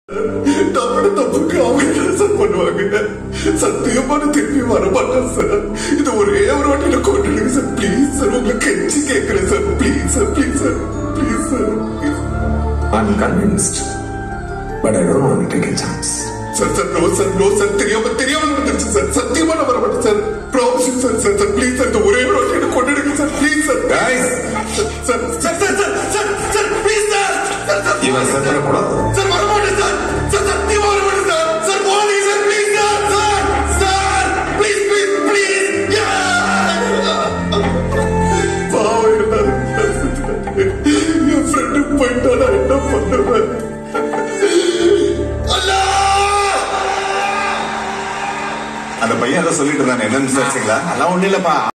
நம்மளோட தப்புக்கு அவங்க என்ன சார் பண்ணுவாங்க சத்தியமான திருப்பி வர மாட்டேன் சார் இது ஒரே ஒரு வாட்டியில கொண்டுடுங்க சார் ப்ளீஸ் சார் உங்களை கெஞ்சி கேட்கிறேன் sir please sir please sir please sir I'm convinced, but I don't want to take a chance. Sir sir no sir no sir தெரியாம தெரியாம நடந்துருச்சு சார் சத்தியமா நான் வர மாட்டேன் sir promise sir sir sir please sir இந்த ஒரே ஒரு வாட்டியில கொண்டுடுங்க sir please sir Guys! Sir sir sir sir sir sir please sir sir sir இவன் செத்துடக்கூடாது சார் வர மாட்டேன் சார் சார் சத்தியமா வர மாட்டேன் சார் சார் போனீங்க sir please sir sir sir please please please பாவம் எல்லாரும் என் ஃப்ரெண்டு போயிட்டா நான் என்ன பண்ணுவேன் அல்லா அந்த பையன் ஏதோ சொல்லிட்டு இருந்தானே என்னன்னு விசாரிச்சீங்களா அதெல்லாம் ஒண்ணு இல்லப்பா